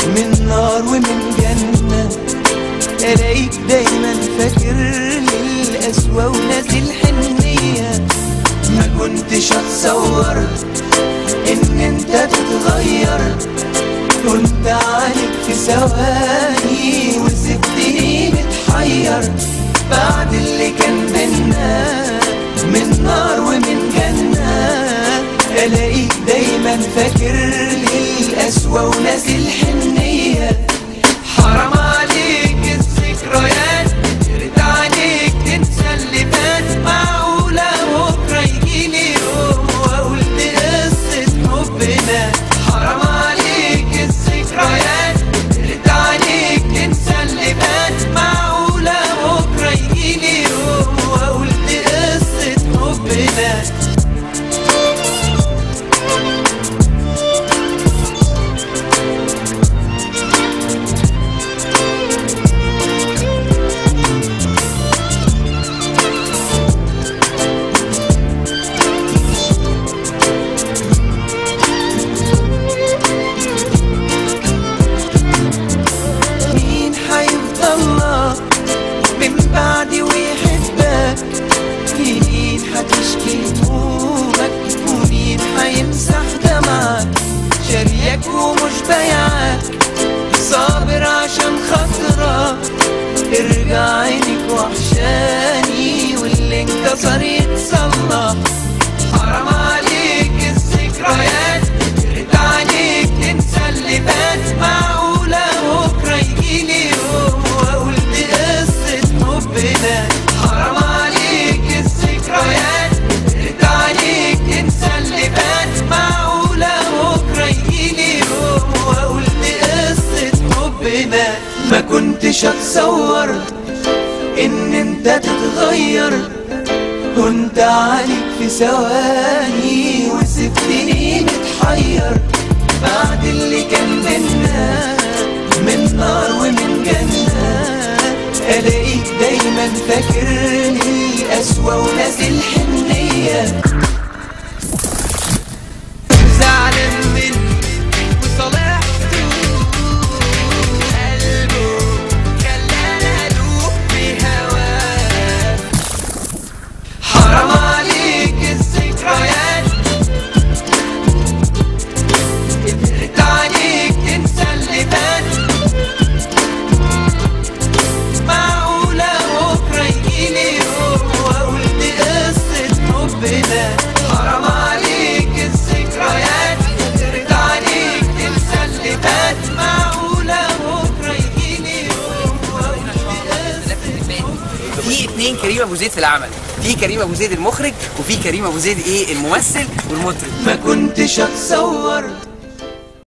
من نار ومن جنة الاقيك دايما فاكر لي القسوة ونازل حنية ما كنتش اتصور ان انت تتغير كنت عليك في ثواني وسبتني متحير بعد اللي كان بينا من نار ومن جنة الاقيك دايما فاكر لي القسوة ونازل حنية حرام عليك الذكريات رد عليك تنسى اللي فات معقولة بكرة يجيلي يوم واقول دي قصة حبنا حرام عليك الذكريات رد عليك تنسى اللي فات معقولة بكرة يجيلي يوم واقول دي قصة حبنا مين حيفضل لك من بعدي ويحبك مين هتشكي همومك ومين حيمسح دمعك شاريك ومش بايعك صابر عشان خاطرك ارجع عينك وحشاني واللي انكسر يتصلح حرام عليك الذكريات رد عليك تنسى اللي فات معقولة بكرة يجيلي يوم واقول دي قصة حبنا حرام عليك الذكريات رد عليك تنسى اللي فات معقولة بكرة يجيلي يوم واقول دي قصة حبنا ما كنتش اتصور ان انت تتغير كنت عليك في ثواني وسبتني متحير بعد اللي كان بينا من نار ومن جنة الاقيك دايما فاكرني القسوة ونازل حنية زعلان مني وصالحته قلبه خلاني ادوب في هواه حرام عليك الذكريات قدرت عليك تنسى اللي فات معقولة بكرة يجيلي يوم واقول دي قصة حبنا حرام عليك الذكريات قدرت عليك تنسى اللي فات معقولة بكرة يجيلي يوم واقول دي قصة في اتنين كريم ابو زيد في العمل في كريم ابو زيد المخرج وفي كريم ابو زيد ايه الممثل والمطرب ما كنتش اتصور